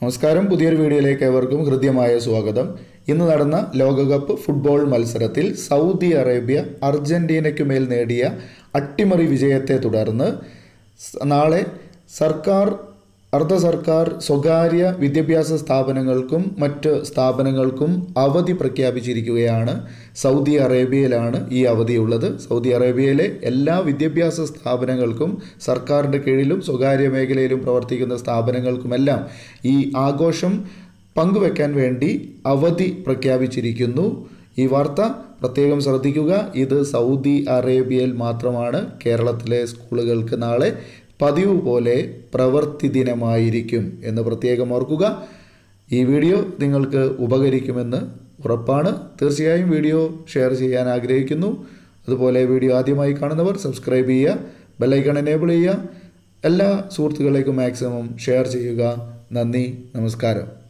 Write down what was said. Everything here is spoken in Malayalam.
നമസ്കാരം പുതിയൊരു വീഡിയോയിലേക്ക് ഏവർക്കും ഹൃദ്യമായ സ്വാഗതം ഇന്ന് നടന്ന ലോകകപ്പ് ഫുട്ബോൾ മത്സരത്തിൽ സൗദി അറേബ്യ അർജന്റീനയ്ക്കു മേൽ നേടിയ അട്ടിമറി വിജയത്തെ തുടർന്ന് സ- നാളെ സർക്കാർ അർദ്ധ സർക്കാർ സ്വകാര്യ വിദ്യാഭ്യാസ സ്ഥാപനങ്ങൾക്കും മറ്റ് സ്ഥാപനങ്ങൾക്കും അവധി പ്രഖ്യാപിച്ചിരിക്കുകയാണ് സൗദി അറേബ്യയിലാണ് ഈ അവധിയുള്ളത് സൗദി അറേബ്യയിലെ എല്ലാ വിദ്യാഭ്യാസ സ്ഥാപനങ്ങൾക്കും സർക്കാരിൻ്റെ കീഴിലും സ്വകാര്യ മേഖലയിലും പ്രവർത്തിക്കുന്ന സ്ഥാപനങ്ങൾക്കുമെല്ലാം ഈ ആഘോഷം പങ്കുവെക്കാൻ വേണ്ടി അവധി പ്രഖ്യാപിച്ചിരിക്കുന്നു ഈ വാർത്ത പ്രത്യേകം ശ്രദ്ധിക്കുക ഇത് സൗദി അറേബ്യയിൽ മാത്രമാണ് കേരളത്തിലെ സ്കൂളുകൾക്ക് നാളെ പതിവ് പോലെ പ്രവൃത്തി ദിനമായിരിക്കും എന്ന് പ്രത്യേകം ഓർക്കുക ഈ വീഡിയോ നിങ്ങൾക്ക് ഉപകരിക്കുമെന്ന് ഉറപ്പാണ് തീർച്ചയായും വീഡിയോ ഷെയർ ചെയ്യാൻ ആഗ്രഹിക്കുന്നു അതുപോലെ വീഡിയോ ആദ്യമായി കാണുന്നവർ സബ്സ്ക്രൈബ് ചെയ്യുക ബെല്ലൈക്കൺ എനേബിൾ ചെയ്യുക എല്ലാ സുഹൃത്തുക്കളിലേക്കും മാക്സിമം ഷെയർ ചെയ്യുക നന്ദി നമസ്കാരം